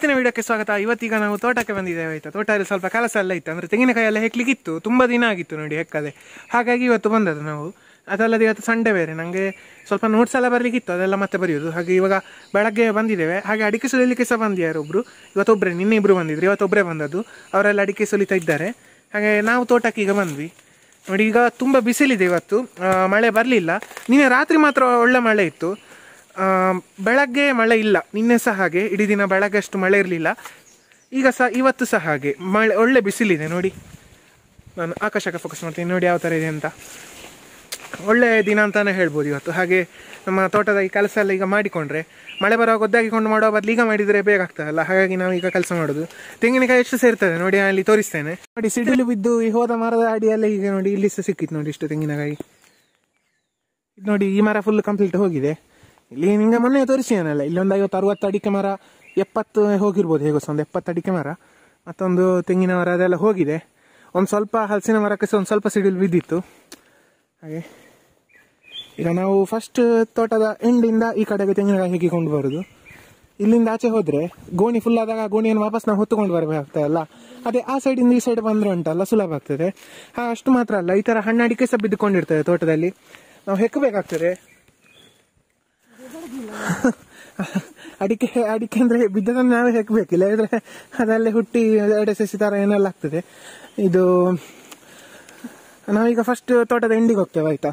ಇವತ್ತಿನ ವಿಡಿಯೋಕ್ಕೆ ಸ್ವಾಗತ ಇವತ್ತೀಗ ನಾವು ತೋಟಕ್ಕೆ ಬಂದಿದ್ದೇವೆ ಆಯ್ತಾ ತೋಟದಲ್ಲಿ ಸ್ವಲ್ಪ ಕೆಲಸ ಎಲ್ಲ ಇತ್ತು ಅಂದ್ರೆ ತೆಂಗಿನಕಾಯಿ ಎಲ್ಲ ಹೆಕ್ಲಿಕ್ಕಿತ್ತು ತುಂಬಾ ದಿನ ಆಗಿತ್ತು ನೋಡಿ ಹೆಕ್ಕದೆ ಹಾಗಾಗಿ ಇವತ್ತು ಬಂದದ್ದು ನಾವು ಅದಲ್ಲದೆ ಇವತ್ತು ಸಂಡೇ ಬೇರೆ ನನಗೆ ಸ್ವಲ್ಪ ನೋಟ್ಸ್ ಎಲ್ಲ ಬರಲಿಕ್ಕಿತ್ತು ಅದೆಲ್ಲ ಮತ್ತೆ ಬರೆಯೋದು ಹಾಗೆ ಇವಾಗ ಬೆಳಗ್ಗೆ ಬಂದಿದ್ದೇವೆ ಹಾಗೆ ಅಡಿಕೆ ಸುಲಿಲಿಕ್ಕೆ ಸಹ ಬಂದಿದ್ದಾರೆ ಒಬ್ರು ಇವತ್ತೊಬ್ಬರೇ ನಿನ್ನೆ ಇಬ್ರು ಬಂದಿದ್ರು ಇವತ್ತೊಬ್ಬರೇ ಬಂದದ್ದು ಅವರೆಲ್ಲ ಅಡಿಕೆ ಸುಲಿತಾ ಇದ್ದಾರೆ ಹಾಗೆ ನಾವು ತೋಟಕ್ಕೆ ಈಗ ಬಂದ್ವಿ ನೋಡಿ ಈಗ ತುಂಬ ಬಿಸಿಲಿದೆ ಇವತ್ತು ಆ, ಮಳೆ ಬರಲಿಲ್ಲ ನಿನ್ನೆ ರಾತ್ರಿ ಮಾತ್ರ ಒಳ್ಳೆ ಮಳೆ ಇತ್ತು ಆ, ಬೆಳಗ್ಗೆ ಮಳೆ ಇಲ್ಲ ನಿನ್ನೆ ಸಹ ಹಾಗೆ ಇಡೀ ದಿನ ಬೆಳಗ್ಗೆ ಅಷ್ಟು ಮಳೆ ಇರಲಿಲ್ಲ ಈಗ ಸಹ ಇವತ್ತು ಸಹ ಹಾಗೆ ಮಳೆ ಒಳ್ಳೆ ಬಿಸಿಲಿದೆ ನೋಡಿ ನಾನು ಆಕಾಶಕ್ಕೆ ಫೋಕಸ್ ಮಾಡ್ತೀನಿ ನೋಡಿ ಯಾವ ಥರ ಇದೆ ಅಂತ ಒಳ್ಳೆ ದಿನ ಅಂತಾನೆ ಹೇಳ್ಬೋದು ಇವತ್ತು ಹಾಗೆ ನಮ್ಮ ತೋಟದ ಈ ಕೆಲಸ ಎಲ್ಲ ಈಗ ಮಾಡಿಕೊಂಡ್ರೆ ಮಳೆ ಬರುವಾಗ ಒದ್ದಾಗಿಕೊಂಡು ಮಾಡೋ ಬದಲು ಈಗ ಮಾಡಿದರೆ ಬೇಗ ಆಗ್ತದಲ್ಲ ಹಾಗಾಗಿ ನಾವು ಈಗ ಕೆಲಸ ಮಾಡೋದು ತೆಂಗಿನಕಾಯಿ ಎಷ್ಟು ಸೇರ್ತದೆ ನೋಡಿ ನಾನು ಇಲ್ಲಿ ತೋರಿಸ್ತೇನೆ ನೋಡಿ ಸಿಡಿಲು ಬಿದ್ದು ಈ ಹೋದ ಮರದ ಅಡಿಯೆಲ್ಲ ಈಗ ನೋಡಿ ಇಲ್ಲಿ ಸಹ ಸಿಕ್ಕಿತ್ತು ನೋಡಿ ಇಷ್ಟು ತೆಂಗಿನಕಾಯಿ ಇದು ನೋಡಿ ಈ ಮರ ಫುಲ್ ಕಂಪ್ಲೀಟ್ ಹೋಗಿದೆ ಇಲ್ಲಿ ನಿಂಗೆ ಮೊನ್ನೆ ತೋರಿಸಿದನಲ್ಲ ಇಲ್ಲೊಂದು ಐವತ್ತು ಅರವತ್ತು ಅಡಿಕೆ ಮರ ಎಪ್ಪತ್ತು ಹೋಗಿರ್ಬೋದು ಹೇಗೋ ಸಹ ಒಂದು ಎಪ್ಪತ್ತು ಅಡಿಕೆ ಮರ ಮತ್ತೊಂದು ತೆಂಗಿನ ಮರ ಅದೆಲ್ಲ ಹೋಗಿದೆ ಒಂದು ಸ್ವಲ್ಪ ಹಲಸಿನ ಮರಕ್ಕೆ ಸಹ ಒಂದು ಸ್ವಲ್ಪ ಸಿಡಿಲು ಬಿದ್ದಿತ್ತು ಹಾಗೆ ಈಗ ನಾವು ಫಸ್ಟ್ ತೋಟದ ಎಂಡಿಂದ ಈ ಕಡೆಗೆ ತೆಂಗಿನಕಾಯಿ ಹೇಗಿಕೊಂಡು ಬರೋದು ಇಲ್ಲಿಂದ ಆಚೆ ಹೋದ್ರೆ ಗೋಣಿ ಫುಲ್ ಆದಾಗ ಆ ಗೋಣಿಯನ್ನು ವಾಪಸ್ ನಾವು ಹೊತ್ತುಕೊಂಡು ಬರಬೇಕಾಗ್ತದಲ್ಲ ಅದೇ ಆ ಸೈಡಿಂದ ಈ ಸೈಡ್ ಬಂದ್ರೆ ಉಂಟಲ್ಲ ಸುಲಭ ಆಗ್ತದೆ ಹಾ ಅಷ್ಟು ಮಾತ್ರ ಅಲ್ಲ ಈ ತರ ಹಣ್ಣಡಿಕೆ ಸಹ ಬಿದ್ದುಕೊಂಡಿರ್ತದೆ ತೋಟದಲ್ಲಿ ನಾವು ಹೆಕ್ಕಬೇಕಾಗ್ತದೆ ಅಡಿಕೆ ಅಡಿಕೆ ಅಂದ್ರೆ ಬಿದ್ದದನ್ನು ನಾವೇ ಹೆಕ್ಕಬೇಕಿಲ್ಲ ಇದ್ರೆ ಅದಲ್ಲೇ ಹುಟ್ಟಿ ಎಡೆ ಸಸಿ ತರ ಏನೆಲ್ಲ ಆಗ್ತದೆ ಇದು ನಾವೀಗ ಫಸ್ಟ್ ತೋಟದ ಎಂಡಿಗೆ ಹೋಗ್ತೇವೆ ಆಯ್ತಾ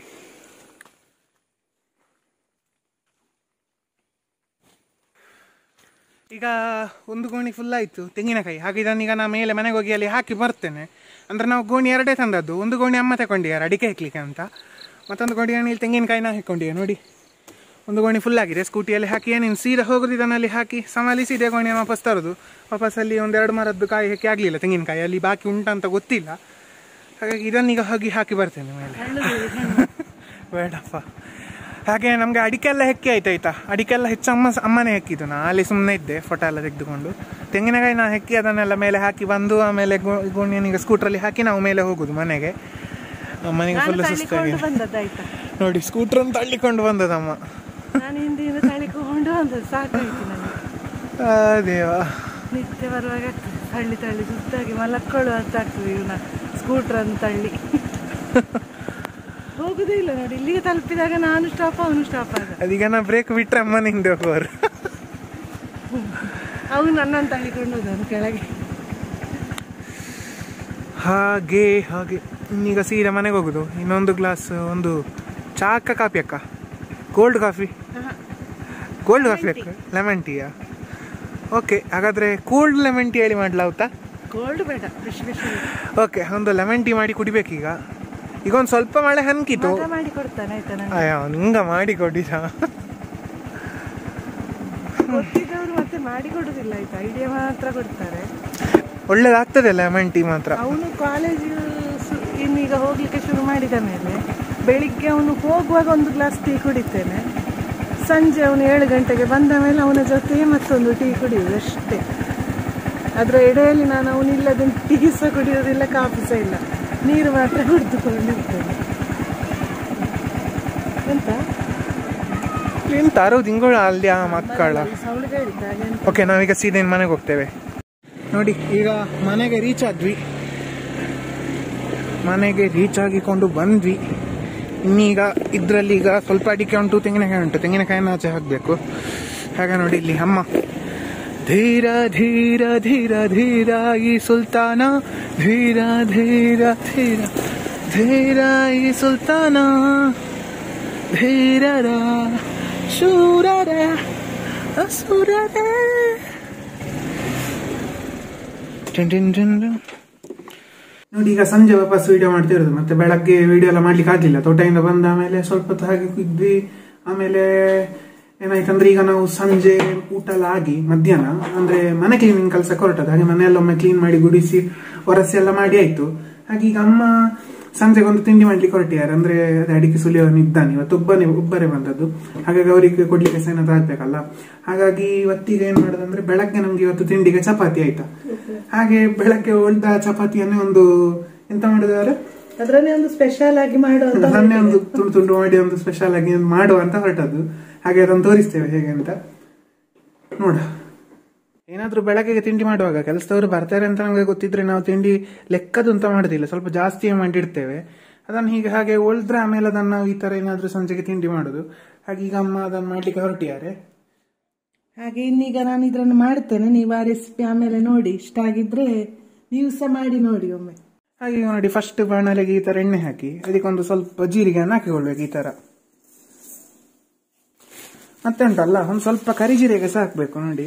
ಈಗ ಒಂದು ಗೋಣಿ ಫುಲ್ ಆಯಿತು ತೆಂಗಿನಕಾಯಿ ಹಾಗೆ ಇದನ್ನೀಗ ನಾ ಮೇಲೆ ಮನೆಗೆ ಹೋಗಿ ಅಲ್ಲಿ ಹಾಕಿ ಬರ್ತೇನೆ ಅಂದ್ರೆ ನಾವು ಗೋಣಿ ಎರಡೇ ತಂದದ್ದು ಒಂದು ಗೋಣಿ ಅಮ್ಮ ತಗೊಂಡಿದ್ದಾರೆ ಅಡಿಕೆ ಹಾಕ್ಲಿಕ್ಕೆ ಅಂತ ಮತ್ತೊಂದು ಗೋಣಿ ಇಲ್ಲಿ ತೆಂಗಿನಕಾಯಿನ ಹಾಕೊಂಡಿವೆ ನೋಡಿ ಒಂದು ಗೋಣಿ ಫುಲ್ ಆಗಿದೆ ಸ್ಕೂಟಿಯಲ್ಲಿ ಹಾಕಿ ಏನೇನು ಸೀದಾ ಹೋಗೋದು ಇದನ್ನಲ್ಲಿ ಹಾಕಿ ಸಮಾಲಿಸಿ ಇದೇ ಗೋಣಿ ವಾಪಸ್ ತರೋದು ವಾಪಸ್ ಅಲ್ಲಿ ಒಂದೆರಡು ಮರದ್ದು ಕಾಯಿ ಹಾಕಿ ಆಗಲಿಲ್ಲ ತೆಂಗಿನಕಾಯಿ ಅಲ್ಲಿ ಬಾಕಿ ಉಂಟಂತ ಗೊತ್ತಿಲ್ಲ ಹಾಗಾಗಿ ಇದನ್ನೀಗ ಹೋಗಿ ಹಾಕಿ ಬರ್ತೇನೆ ಮೇಲೆ ಬೇಡಪ್ಪ ಹಾಗೆ ನಮಗೆ ಅಡಿಕೆ ಎಲ್ಲ ಹೆಕ್ಕಿ ಆಯ್ತು ಆಯ್ತಾ ಅಡಿಕೆ ಎಲ್ಲ ಹೆಚ್ಚು ಅಮ್ಮ ಅಮ್ಮನೇ ಹೆಕ್ಕಿದ್ದು ನಾ ಅಲ್ಲಿ ಸುಮ್ಮನೆ ಇದ್ದೆ ಫೋಟೋ ಎಲ್ಲ ತೆಗೆದುಕೊಂಡು ತೆಂಗಿನಕಾಯಿ ನಾ ಹೆಕ್ಕಿ ಅದನ್ನೆಲ್ಲ ಮೇಲೆ ಹಾಕಿ ಬಂದು ಆಮೇಲೆ ಗೋ- ಗೋಣಿಯನ್ನೀಗ ಸ್ಕೂಟ್ರಲ್ಲಿ ಹಾಕಿ ನಾವು ಮೇಲೆ ಹೋಗುದು ಮನೆಗೆ ಮನೆಗೆ ಫುಲ್ ಸುಸ್ತಾಗಿ ಬಂದದ್ದಾಯ್ತಾ ನೋಡಿ ಸ್ಕೂಟ್ರನ್ನು ತಳ್ಳಿಕೊಂಡು ಬಂದದಮ್ಮ ನಾನು ಹಿಂದಿನ ತಳಿಕೊಂಡು ಬಂದದ್ದು ಸಾಕಾಯ್ತು ನನಗೆ ಆ, ದೇವ ನಿತ್ಯ ಬರುವಾಗ ಆಗ್ತದೆ ತಳ್ಳಿ ತಳ್ಳಿ ಸುತ್ತಾಗಿ ಮಲಕ್ಕೊಳ್ಳು ಅಂತ ಆಗ್ತದೆ ಇವನ ಸ್ಕೂಟರ್ ಅಂತ ತಳ್ಳಿ ಹೋಗುದೇ ಇಲ್ಲ ನೋಡಿ ಇಲ್ಲಿಗೆ ತಲುಪಿದಾಗ ನಾನು ಸ್ಟಾಪ್ ಅವನು ಸ್ಟಾಪ್ ಆಗ ಅದೀಗ ನಾ ಬ್ರೇಕ್ ಬಿಟ್ರೆ ಅಮ್ಮನಿಂದ ಹೋಗೋರು ಅವನು ನನ್ನನ್ನು ತಳ್ಳಿಕೊಂಡು ಹೋದನು ಕೆಳಗೆ ಹಾಗೆ ಹಾಗೆ ಇನ್ನೀಗ ಸೀದಾ ಮನೆಗೆ ಹೋಗುದು ಇನ್ನೊಂದು ಗ್ಲಾಸ್ ಒಂದು ಚಾ ಅಕ್ಕ ಕಾಫಿ ಅಕ್ಕ ಕೋಲ್ಡ್ ಕಾಫಿ ಕೋಲ್ಡ್ ಕಾಫಿ ಅಕ್ಕ ಲೆಮನ್ ಟೀಯಾ ಓಕೆ ಹಾಗಾದ್ರೆ ಕೋಲ್ಡ್ ಲೆಮನ್ ಟೀ ಹೇಳಿ ಮಾಡ್ಲಾವುತ್ತಾ ಕೋಲ್ಡ್ ಬೇಡ ಬಿಸಿ ಬಿಸಿ ಓಕೆ ಒಂದು ಲೆಮನ್ ಟೀ ಮಾಡಿ ಕುಡಿಬೇಕೀಗ ಈಗ ಒಂದು ಸ್ವಲ್ಪ ಮಳೆ ಹನ್ಕಿತು ಮಗ ಮಾಡಿ ಕೊಡ್ತಾನೆ ಆಯ್ತಾ ನನಗೆ ಅಯ್ಯೋ ನಿಂಗ ಮಾಡಿ ಕೊಟ್ಟಿದ ಗೊತ್ತಿದ್ದವರು ಮತ್ತೆ ಮಾಡಿ ಕೊಡುದಿಲ್ಲ ಆಯ್ತಾ ಐಡಿಯಾ ಮಾತ್ರ ಕೊಡ್ತಾರೆ ಒಳ್ಳೇದಾಗ್ತದೆ ಲೆಮನ್ ಟೀ ಮಾತ್ರ ಅವನು ಕಾಲೇಜ್ ಇನ್ನೀಗ ಹೋಗ್ಲಿಕ್ಕೆ ಶುರು ಮಾಡಿದ ಮೇಲೆ ಬೆಳಿಗ್ಗೆ ಅವನು ಹೋಗುವಾಗ ಒಂದು ಗ್ಲಾಸ್ ಟೀ ಕುಡಿತೇನೆ ಸಂಜೆ ಅವನು ಏಳು ಗಂಟೆಗೆ ಬಂದ ಮೇಲೆ ಅವನ ಜೊತೆ ಮತ್ತೊಂದು ಟೀ ಕುಡಿಯುವುದು ಅಷ್ಟೇ ಅದರ ಎಡೆಯಲ್ಲಿ ನಾನು ಅವನಿಲ್ಲದ ಟೀ ಸಹ ಕುಡಿಯೋದಿಲ್ಲ ಕಾಫಿ ಸಹ ಇಲ್ಲ ನೀರು ಮಾತ್ರ ಕುಡಿದುಕೊಂಡಿರ್ತೇನೆ ಎಂತ ಎಂತ ಅರು ತಿಂಗಳು ಅಲ್ಲಿ ಆ ಮಕ್ಕಳ ಸೌಳು ಹೇಳಿದ್ದ ಹಾಗೆ ಅಂತ. ಓಕೆ ನಾವೀಗ ಸೀದಾ ಇನ್ನು ಮನೆಗೆ ಹೋಗ್ತೇವೆ ನೋಡಿ ಈಗ ಮನೆಗೆ ರೀಚ್ ಆದ್ವಿ ಮನೆಗೆ ರೀಚ್ ಆಗಿಕೊಂಡು ಬಂದ್ವಿ ಇನ್ನೀಗ ಇದರಲ್ಲಿ ಈಗ ಸ್ವಲ್ಪ ಅಡಿಕೆ ಉಂಟು ತೆಂಗಿನಕಾಯಿ ಉಂಟು ತೆಂಗಿನಕಾಯಿನ ಆಚೆ ಹಾಕಬೇಕು ಹಾಗೆ ನೋಡಿ ಇಲ್ಲಿ ಅಮ್ಮ ಧೀರ ಧೀರ ಧೀರ ಧೀರ ಈ ಸುಲ್ತಾನ ಧೀರ ಧೀರ ಧೀರ ಧೀರ ಈ ಸುಲ್ತಾನ ಧೀರರ ಶೂರರ ಅಸುರರ ಟಿನ್ ಟಿನ್ ಟಿನ್ ಟಿನ್. ನೋಡಿ ಈಗ ಸಂಜೆ ವಾಪಸ್ ವಿಡಿಯೋ ಮಾಡ್ತಿರೋದು ಮತ್ತೆ ಬೆಳಗ್ಗೆ ವಿಡಿಯೋ ಎಲ್ಲ ಮಾಡ್ಲಿಕ್ಕೆ ಆಗ್ಲಿಲ್ಲ ತೋಟದಿಂದ ಬಂದ ಆಮೇಲೆ ಸ್ವಲ್ಪ ಹೊತ್ತು ಹಾಗೆ ಇದ್ವಿ ಆಮೇಲೆ ಏನಾಯ್ತಂದ್ರೆ ಈಗ ನಾವು ಸಂಜೆ ಊಟ ಎಲ್ಲ ಆಗಿ ಮಧ್ಯಾಹ್ನ ಅಂದ್ರೆ ಮನೆ ಕ್ಲೀನಿಂಗ್ ಕೆಲಸ ಹೊರಟದ್ದು ಹಾಗೆ ಮನೆಯೆಲ್ಲ ಒಮ್ಮೆ ಕ್ಲೀನ್ ಮಾಡಿ ಗುಡಿಸಿ ಒರಸಿ ಎಲ್ಲ ಮಾಡಿ ಆಯ್ತು ಹಾಗೆ ಈಗ ಅಮ್ಮ ಸಂಜೆಗೆ ಒಂದು ತಿಂಡಿ ಮಾಡ್ಲಿಕ್ಕೆ ಹೊರಟಿದ್ದಾರೆ ಅಂದ್ರೆ ಅದೇ ಅಡಿಕೆ ಸುಲಿಯವನು ಇದ್ದಾನೆ ಇವತ್ತು ಒಬ್ಬನೇ ಒಬ್ಬರೇ ಬಂದದ್ದು ಹಾಗಾಗಿ ಅವರಿಗೆ ಕೊಡ್ಲಿಕ್ಕೆ ಸಹ ಏನಾದ್ರು ಆಗ್ಬೇಕಲ್ಲ ಹಾಗಾಗಿ ಇವತ್ತಿಗೆ ಏನ್ ಮಾಡೋದಂದ್ರೆ ಬೆಳಗ್ಗೆ ನಮ್ಗೆ ಇವತ್ತು ತಿಂಡಿಗೆ ಚಪಾತಿ ಆಯ್ತಾ ಹಾಗೆ ಬೆಳಗ್ಗೆ ಉಳ್ದ ಚಪಾತಿಯನ್ನೇ ಒಂದು ಎಂತ ಮಾಡಿದ್ದಾರೆ ಅದರನ್ನೇ ಒಂದು ಸ್ಪೆಷಲ್ ಆಗಿ ಮಾಡುವಂತ ಅದನ್ನೇ ಒಂದು ತುಂಡು ತುಂಡು ಮಾಡಿ ಒಂದು ಸ್ಪೆಷಲ್ ಆಗಿ ಒಂದು ಮಾಡುವ ಅಂತ ಹೊರಟದ್ದು ಹಾಗೆ ಅದನ್ನು ತೋರಿಸ್ತೇವೆ ಹೇಗೆ ಅಂತ ನೋಡ ಏನಾದರೂ ಬೆಳಗ್ಗೆಗೆ ತಿಂಡಿ ಮಾಡುವಾಗ ಕೆಲಸದವರು ಬರ್ತಾರೆ ಅಂತ ನಮಗೆ ಗೊತ್ತಿದ್ರೆ ನಾವು ತಿಂಡಿ ಲೆಕ್ಕದ್ದು ಅಂತ ಮಾಡೋದಿಲ್ಲ ಸ್ವಲ್ಪ ಜಾಸ್ತಿಯೇ ಮಾಡಿಡ್ತೇವೆ ಅದನ್ನು ಹೀಗೆ ಹಾಗೆ ಉಳಿದ್ರೆ ಆಮೇಲೆ ಅದನ್ನು ನಾವು ಈ ಥರ ಏನಾದರೂ ಸಂಜೆಗೆ ತಿಂಡಿ ಮಾಡೋದು ಹಾಗೆ ಈಗ ಅಮ್ಮ ಅದನ್ನು ಮಾಡಲಿಕ್ಕೆ ಹೊರಟಿದ್ದಾರೆ ಹಾಗೆ ಇನ್ನೀಗ ನಾನು ಇದನ್ನು ಮಾಡ್ತೇನೆ ನೀವು ಆ ರೆಸಿಪಿ ಆಮೇಲೆ ನೋಡಿ ಇಷ್ಟ ಆಗಿದ್ರೆ ನೀವು ಸಹ ಮಾಡಿ ನೋಡಿ ಒಮ್ಮೆ ಹಾಗೆ ಈಗ ನೋಡಿ ಫಸ್ಟ್ ಬಾಣಲೆಗೆ ಈ ಥರ ಎಣ್ಣೆ ಹಾಕಿ ಅದಕ್ಕೊಂದು ಸ್ವಲ್ಪ ಜೀರಿಗೆಯನ್ನು ಹಾಕಿಕೊಳ್ಬೇಕು ಈ ಥರ ಮತ್ತೆ ಉಂಟಲ್ಲ ಒಂದು ಸ್ವಲ್ಪ ಕರಿಜೀರಿಗೆ ಸಹ ಹಾಕಬೇಕು ನೋಡಿ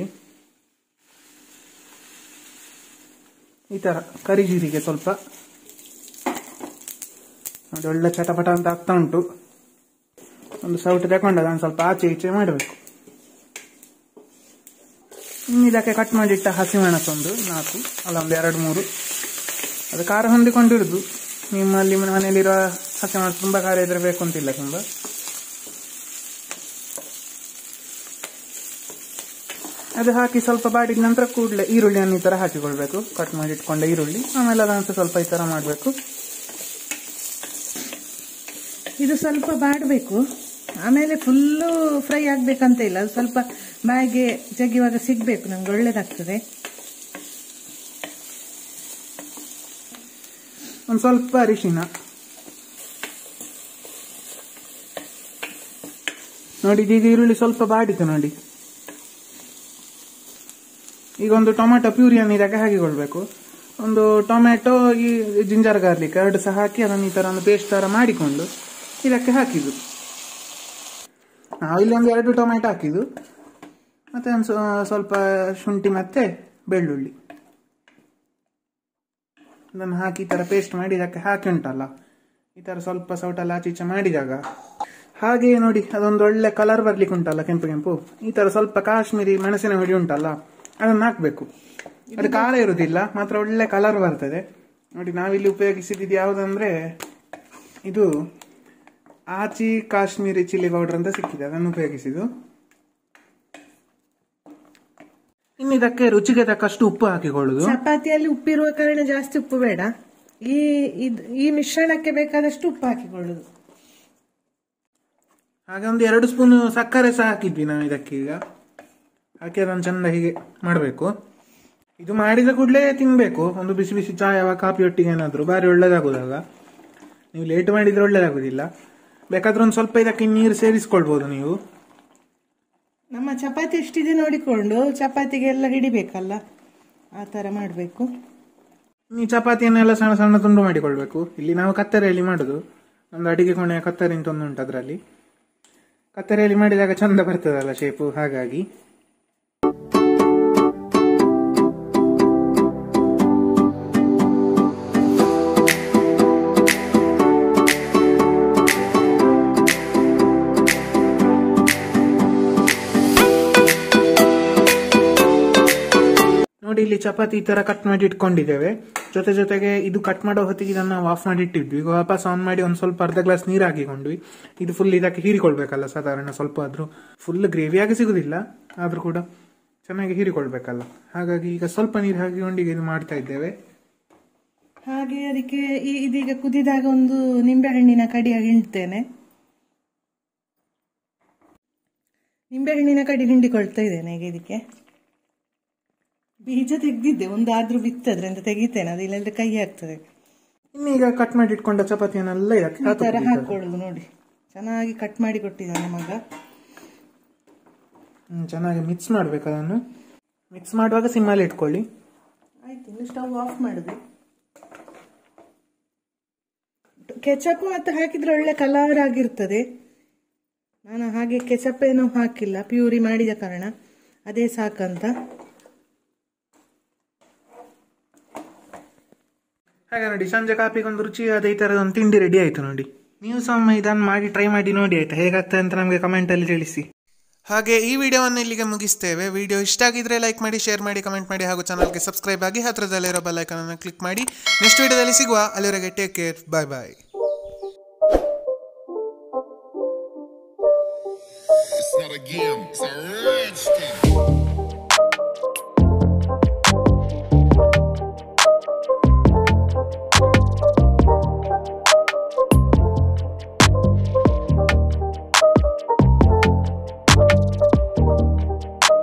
ಈ ಥರ ಕರಿಜೀರಿಗೆ ಸ್ವಲ್ಪ ನೋಡಿ ಒಳ್ಳೆ ಚಟಪಟ ಅಂತ ಆಗ್ತಾ ಉಂಟು ಒಂದು ಸೌಟು ತಗೊಂಡು ಅದನ್ನು ಸ್ವಲ್ಪ ಆಚೆ ಈಚೆ ಮಾಡಬೇಕು ಇನ್ನು ಇದಕ್ಕೆ ಕಟ್ ಮಾಡಿಟ್ಟ ಹಸಿಮೆಣಸು ಒಂದು ನಾಲ್ಕು ಅಲ್ಲ ಒಂದು ಎರಡು ಮೂರು ಅದು ಖಾರ ಹೊಂದಿಕೊಂಡಿರುದು ನಿಮ್ಮಲ್ಲಿ ಮನೆಯಲ್ಲಿರುವ ಹಸಿಮೆಣಸು ತುಂಬ ಖಾರ ಇದ್ರೆ ಬೇಕು ಅಂತಿಲ್ಲ ತುಂಬ ಅದು ಹಾಕಿ ಸ್ವಲ್ಪ ಬಾಡಿದ ನಂತರ ಕೂಡಲೇ ಈರುಳ್ಳಿಯನ್ನು ಈ ಥರ ಹಾಕಿಕೊಳ್ಬೇಕು ಕಟ್ ಮಾಡಿ ಇಟ್ಕೊಂಡ ಈರುಳ್ಳಿ ಆಮೇಲೆ ಅದನ್ನು ಸ್ವಲ್ಪ ಈ ಥರ ಮಾಡಬೇಕು ಇದು ಸ್ವಲ್ಪ ಬಾಡಬೇಕು ಆಮೇಲೆ ಫುಲ್ಲು ಫ್ರೈ ಆಗ್ಬೇಕಂತ ಇಲ್ಲ ಅದು ಸ್ವಲ್ಪ ಬಾಯಿಗೆ ಜಗಿವಾಗ ಸಿಗ್ಬೇಕು ನಂಗೆ ಒಳ್ಳೇದಾಗ್ತದೆ ಒಂದು ಸ್ವಲ್ಪ ಅರಿಶಿನ ನೋಡಿ ಈಗ ಈರುಳ್ಳಿ ಸ್ವಲ್ಪ ಬಾಡಿತು ನೋಡಿ ಈಗ ಒಂದು ಟೊಮೆಟೊ ಪ್ಯೂರಿಯನ್ನು ಇದಕ್ಕೆ ಹಾಕಿಕೊಳ್ಬೇಕು ಒಂದು ಟೊಮೆಟೊ ಈ ಜಿಂಜರ್ ಗಾರ್ಲಿಕ್ ಎರಡು ಸಹ ಹಾಕಿ ಅದನ್ನು ಈ ಥರ ಒಂದು ಪೇಸ್ಟ್ ಥರ ಮಾಡಿಕೊಂಡು ಇದಕ್ಕೆ ಹಾಕಿದ್ದು ನಾವು ಇಲ್ಲಿ ಒಂದು ಎರಡು ಟೊಮೆಟೊ ಹಾಕಿದ್ದು ಮತ್ತೆ ಒಂದು ಸ್ವಲ್ಪ ಶುಂಠಿ ಮತ್ತೆ ಬೆಳ್ಳುಳ್ಳಿ ಅದನ್ನು ಹಾಕಿ ಈ ಥರ ಪೇಸ್ಟ್ ಮಾಡಿ ಇದಕ್ಕೆ ಹಾಕಿ ಉಂಟಲ್ಲ ಈ ಥರ ಸ್ವಲ್ಪ ಸೌಟೆಲ್ಲ ಆಚೆ ಈಚೆ ಮಾಡಿದಾಗ ಹಾಗೆ ನೋಡಿ ಅದೊಂದು ಒಳ್ಳೆ ಕಲರ್ ಬರ್ಲಿಕ್ಕೆ ಉಂಟಲ್ಲ ಕೆಂಪು ಕೆಂಪು ಈ ಥರ ಸ್ವಲ್ಪ ಕಾಶ್ಮೀರಿ ಮೆಣಸಿನ ಹುಡಿ ಉಂಟಲ್ಲ ಅದನ್ನು ಹಾಕಬೇಕು ಅದು ಖಾರ ಇರುವುದಿಲ್ಲ ಮಾತ್ರ ಒಳ್ಳೆ ಕಲರ್ ಬರ್ತದೆ ನೋಡಿ ನಾವಿಲ್ಲಿ ಉಪಯೋಗಿಸಿದ್ದು ಯಾವುದಂದ್ರೆ ಇದು ಆಚಿ ಕಾಶ್ಮೀರಿ ಚಿಲ್ಲಿ ಪೌಡರ್ ಅಂತ ಸಿಕ್ಕಿದೆ ಅದನ್ನು ಉಪಯೋಗಿಸಿದ್ದು ಇನ್ನು ಇದಕ್ಕೆ ರುಚಿಗೆ ತಕ್ಕಷ್ಟು ಉಪ್ಪು ಹಾಕಿಕೊಳ್ಳುದು ಚಪಾತಿಯಲ್ಲಿ ಉಪ್ಪಿರುವ ಕಾರಣ ಜಾಸ್ತಿ ಉಪ್ಪು ಬೇಡ ಈ ಇದ್ ಈ ಮಿಶ್ರಣಕ್ಕೆ ಬೇಕಾದಷ್ಟು ಉಪ್ಪು ಹಾಕಿಕೊಳ್ಳುದು ಹಾಗೆ ಒಂದು ಎರಡು ಸ್ಪೂನ್ ಸಕ್ಕರೆ ಸಹ ಹಾಕಿದ್ವಿ ನಾವು ಇದಕ್ಕೆ ಈಗ ಹಾಕಿ ಅದನ್ನು ಚಂದ ಹೀಗೆ ಮಾಡಬೇಕು ಇದು ಮಾಡಿದ ಕೂಡಲೇ ತಿನ್ಬೇಕು ಒಂದು ಬಿಸಿ ಬಿಸಿ ಚಾಯವ ಕಾಫಿ ಒಟ್ಟಿಗೆ ಏನಾದರೂ ಭಾರಿ ಒಳ್ಳೇದಾಗುದಾಗ ನೀವು ಲೇಟ್ ಮಾಡಿದ್ರೆ ಒಳ್ಳೇದಾಗುದಿಲ್ಲ ಬೇಕಾದ್ರೆ ಒಂದು ಸ್ವಲ್ಪ ಇದಕ್ಕೆ ನೀರು ಸೇರಿಸ್ಕೊಳ್ಬೋದು ನೀವು ನಮ್ಮ ಚಪಾತಿ ಎಷ್ಟಿದೆ ನೋಡಿಕೊಂಡು ಚಪಾತಿಗೆಲ್ಲ ಹಿಡಿಬೇಕಲ್ಲ ಆ ಥರ ಮಾಡಬೇಕು ಈ ಚಪಾತಿಯನ್ನೆಲ್ಲ ಸಣ್ಣ ಸಣ್ಣ ತುಂಡು ಮಾಡಿಕೊಳ್ಬೇಕು ಇಲ್ಲಿ ನಾವು ಕತ್ತರಿಯಲ್ಲಿ ಮಾಡುದು ಒಂದು ಅಡಿಗೆ ಕೋಣೆಯ ಕತ್ತರಿ ಅಂತ ಒಂದು ಉಂಟು ಅದರಲ್ಲಿ ಕತ್ತರಿಯಲ್ಲಿ ಮಾಡಿದಾಗ ಚಂದ ಬರ್ತದಲ್ಲ ಶೇಪು ಹಾಗಾಗಿ ನೋಡಿ ಇಲ್ಲಿ ಚಪಾತಿ ಈ ತರ ಕಟ್ ಮಾಡಿ ಇಟ್ಕೊಂಡಿದ್ದೇವೆ ಜೊತೆ ಜೊತೆಗೆ ಇದು ಕಟ್ ಮಾಡೋ ಹೊತ್ತಿಗೆ ಇದನ್ನ ನಾವು ಆಫ್ ಮಾಡಿ ಇಟ್ಟಿದ್ವಿ ಈಗ ವಾಪಸ್ ಆನ್ ಮಾಡಿ ಒಂದು ಸ್ವಲ್ಪ ಅರ್ಧ ಗ್ಲಾಸ್ ನೀರು ಹಾಕಿಕೊಂಡ್ವಿ ಇದು ಫುಲ್ ಇದಕ್ಕೆ ಹೀರಿಕೊಳ್ಬೇಕಲ್ಲ ಸಾಧಾರಣ ಸ್ವಲ್ಪ ಆದ್ರೂ ಫುಲ್ ಗ್ರೇವಿಯಾಗಿ ಸಿಗುದಿಲ್ಲ ಆದ್ರೂ ಕೂಡ ಚೆನ್ನಾಗಿ ಹೀರಿಕೊಳ್ಬೇಕಲ್ಲ ಹಾಗಾಗಿ ಈಗ ಸ್ವಲ್ಪ ನೀರು ಹಾಕಿಕೊಂಡು ಈಗ ಇದು ಮಾಡ್ತಾ ಇದ್ದೇವೆ ಹಾಗೆ ಅದಕ್ಕೆ ಈ- ಇದೀಗ ಕುದಿದಾಗ ಒಂದು ನಿಂಬೆಹಣ್ಣಿನ ಕಡಿಯಾಗಿ ಹಿಂಡ್ತೇನೆ ನಿಂಬೆಹಣ್ಣಿನ ಕಡಿ ಹಿಂಡಿಕೊಳ್ತಾ ಇದ್ದೇನೆ ಈಗ ಇದಕ್ಕೆ ಬೀಜ ತೆಗ್ದಿದ್ದೆ ಒಂದಾದ್ರೂ ಬಿತ್ತದ್ರೆ ಅಂತ ತೆಗಿತೇನೆ ಅದು ಇಲ್ಲದ್ರೆ ಕೈ ಆಗ್ತದೆ ಇನ್ನು ಈಗ ಕಟ್ ಮಾಡಿ ಇಟ್ಕೊಂಡ ಚಪಾತಿಯನ್ನೆಲ್ಲ ಇದಕ್ಕೆ ಈ ತರ ಹಾಕಿ ಹಾಕೊಳ್ಳುದು ನೋಡಿ ಚೆನ್ನಾಗಿ ಕಟ್ ಮಾಡಿ ಕೊಟ್ಟಿದ್ದಾನೆ ಮಗ ಚೆನ್ನಾಗಿ ಮಿಕ್ಸ್ ಮಾಡ್ಬೇಕು ಅದನ್ನು ಮಿಕ್ಸ್ ಮಾಡುವಾಗ ಸಿಮ್ಮಲ್ಲಿ ಇಟ್ಕೊಳ್ಳಿ ಆಯ್ತು ಇನ್ನು ಸ್ಟವ್ ಆಫ್ ಮಾಡುದು ಕೆಚಪ್ ಮತ್ತೆ ಹಾಕಿದ್ರೆ ಒಳ್ಳೆ ಕಲರ್ ಆಗಿರ್ತದೆ ನಾನು ಹಾಗೆ ಕೆಚಪ್ ಏನೂ ಹಾಕಿಲ್ಲ ಪ್ಯೂರಿ ಮಾಡಿದ ಕಾರಣ ಅದೇ ಸಾಕಂತ ಹಾಗೆ ನೋಡಿ ಸಂಜೆ ಕಾಪಿಗೆ ಒಂದು ರುಚಿಯಾದ ಈ ಥರದ ಒಂದು ತಿಂಡಿ ರೆಡಿ ಆಯಿತು ನೋಡಿ ನೀವು ಸಹ ಒಮ್ಮೆ ಇದನ್ನು ಮಾಡಿ ಟ್ರೈ ಮಾಡಿ ನೋಡಿ ಆಯ್ತಾ ಹೇಗಾಗ್ತದೆ ಅಂತ ನಮಗೆ ಕಮೆಂಟಲ್ಲಿ ತಿಳಿಸಿ ಹಾಗೆ ಈ ವಿಡಿಯೋವನ್ನು ಇಲ್ಲಿಗೆ ಮುಗಿಸ್ತೇವೆ ವಿಡಿಯೋ ಇಷ್ಟ ಆಗಿದ್ರೆ ಲೈಕ್ ಮಾಡಿ ಶೇರ್ ಮಾಡಿ ಕಮೆಂಟ್ ಮಾಡಿ ಹಾಗೂ ಚಾನಲ್ಗೆ ಸಬ್ಸ್ಕ್ರೈಬ್ ಆಗಿ ಹತ್ರದಲ್ಲಿರೋ ಬೆಲ್ ಐಕಾನ್ ಅನ್ನು ಕ್ಲಿಕ್ ಮಾಡಿ ನೆಕ್ಸ್ಟ್ ವಿಡಿಯೋದಲ್ಲಿ ಸಿಗುವ ಅಲ್ಲಿವರೆಗೆ take care bye bye It's not a game, it's a rap.